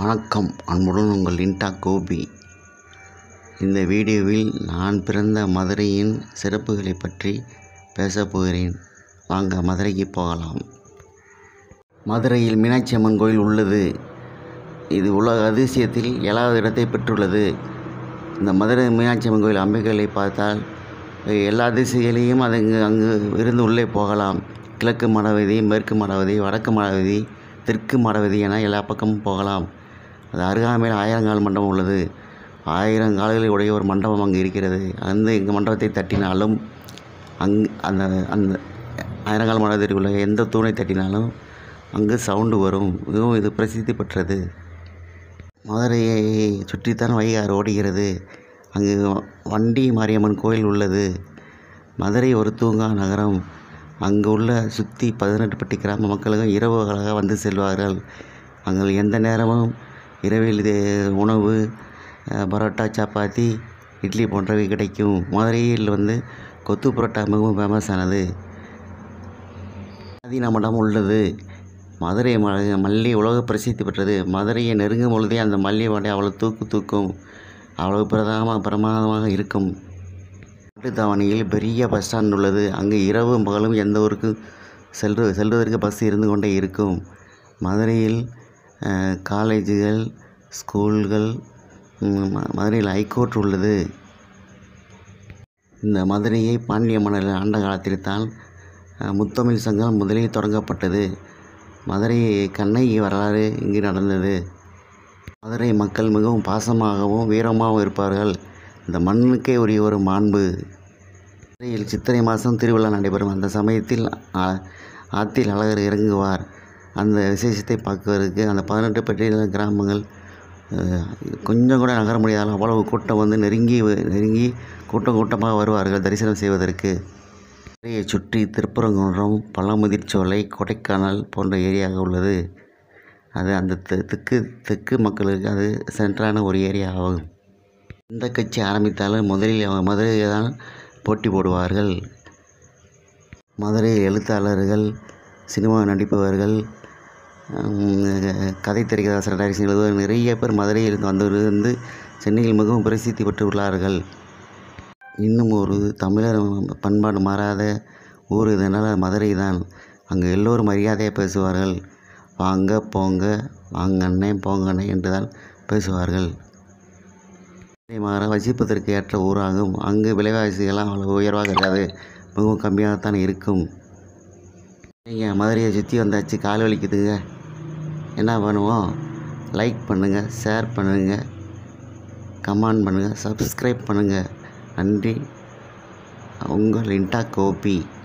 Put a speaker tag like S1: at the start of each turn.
S1: வணக்கம் அன்புடன் உங்கள் இன்டா கோபி இந்த வீடியோவில் நான் பிறந்த மதுரையின் சிறப்புகளை பற்றி பேசப் போகிறேன் வாங்க மதுரைக்கு போகலாம் மதுரையில் மீனாட்சி அம்மன் கோயில் உள்ளது இது உலக அதிசயத்தில் ஏழாவது இடத்தை பெற்றுள்ளது இந்த மதுரை மீனாட்சி அம்மன் கோயில் அம்பிகைகளை பார்த்தால் எல்லா திசைகளையும் அது அங்கு அங்கு இருந்து உள்ளே போகலாம் கிழக்கு மடவீதி மேற்கு மடவீதி வடக்கு மடவீதி தெற்கு மடவீதி என எல்லா பக்கமும் போகலாம் அது அருகாமையில் ஆயிரங்கால் மண்டபம் உள்ளது ஆயிரம் கால்களை உடைய ஒரு மண்டபம் அங்கு இருக்கிறது அந்த எங்கள் மண்டபத்தை தட்டினாலும் அங் அந்த அந்த ஆயிரங்கால் மண்டபத்தில் உள்ள எந்த தூணை தட்டினாலும் அங்கு சவுண்டு வரும் மிகவும் இது பிரசித்தி பெற்றது மதுரையை சுற்றித்தான் வைகாறு ஓடுகிறது அங்கு வண்டி மாரியம்மன் கோயில் உள்ளது மதுரை ஒரு தூங்கா நகரம் அங்கு உள்ள சுற்றி பதினெட்டு பட்டி கிராம மக்களும் இரவுகளாக வந்து செல்வார்கள் அங்கே எந்த நேரமும் இரவில் இது உணவு அஹ், பரோட்டா சப்பாத்தி இட்லி போன்றவை கிடைக்கும் மதுரையில் வந்து கொத்து பரோட்டா மிகவும் ஃபேமஸானது ஆதீன மடம் உள்ளது மதுரை ம மல்லி உலக பிரசித்தி பெற்றது மதுரையை நெருங்கும் பொழுதே அந்த மல்லி வடை அவ்வளோ தூக்கு தூக்கும் அவ்வளோ பிரதமாக பிரமாதமாக இருக்கும் மாட்டுத்தாவணியில் பெரிய பஸ் ஸ்டாண்ட் உள்ளது அங்கு இரவும் பகலும் எந்த ஊருக்கு செல்று செல்வதற்கு பஸ் இருந்து கொண்டே இருக்கும் மதுரையில் அஹ், காலேஜுகள் ஸ்கூல்கள் ம், ம- மதுரையில் ஹைகோர்ட் உள்ளது இந்த மதுரையை பாண்டிய மன்னர் ஆண்ட காலத்தில் தான் அஹ், முத்தமிழ் சங்கம் முதலில் தொடங்கப்பட்டது மதுரை கண்ணகி வரலாறு இங்கு நடந்தது மதுரை மக்கள் மிகவும் பாசமாகவும் வீரமாகவும் இருப்பார்கள் இந்த மண்ணுக்கே உரிய ஒரு மாண்பு மதுரையில் சித்திரை மாதம் திருவிழா நடைபெறும் அந்த சமயத்தில் ஆ- ஆத்தில் அழகர் இறங்குவார் அந்த விசேஷத்தை பார்க்கறதுக்கு அந்த பதினெட்டு பெட்டியில கிராமங்கள் அஹ், கொஞ்சம் கூட நகர முடியாத அவ்வளவு கூட்டம் வந்து நெருங்கி வ- நெருங்கி கூட்டம் கூட்டமாக வருவார்கள் தரிசனம் செய்வதற்கு மதுரையை சுற்றி திருப்பரங்குன்றம் பழமுதிர்ச்சோலை கொடைக்கானல் போன்ற ஏரியாக உள்ளது அது அந்த தெ- தெற்கு தெற்கு மக்களுக்கு அது சென்ட்ரான ஒரு ஏரியா ஆகும் எந்த கட்சி ஆரம்பித்தாலும் முதலில் அவங்க மதுரையை தான் போட்டி போடுவார்கள் மதுரையில் எழுத்தாளர்கள் சினிமா நடிப்பவர்கள் ஹம், கதை திரைக்கதாசர் டைரக்ஷன் எழுதுவர் நிறைய பேர் மதுரையில் வந்திருந்து சென்னையில் மிகவும் பிரசித்தி பெற்றுள்ளார்கள் இன்னும் ஒரு தமிழர் பண்பாடு மாறாத ஊர் இதனால் மதுரை தான் அங்கே எல்லோரும் மரியாதையாக பேசுவார்கள் வாங்க போங்க வாங்க அண்ணே போங்க அண்ணே என்று தான் பேசுவார்கள் மதுரை மாற வசிப்பதற்கு ஏற்ற ஊராகும் அங்கு விலைவாசிகள்லாம் அவ்வளோ உயர்வாக இருக்காது மிகவும் கம்மியாகத்தான் இருக்கும் நீங்கள் மதுரையை சுற்றி வந்தாச்சு கால் வலிக்குதுங்க என்ன பண்ணுவோம் லைக் பண்ணுங்கள் ஷேர் பண்ணுங்கள் கமெண்ட் பண்ணுங்கள் சப்ஸ்கிரைப் பண்ணுங்கள் நன்றி உங்கள் இன்டா கோபி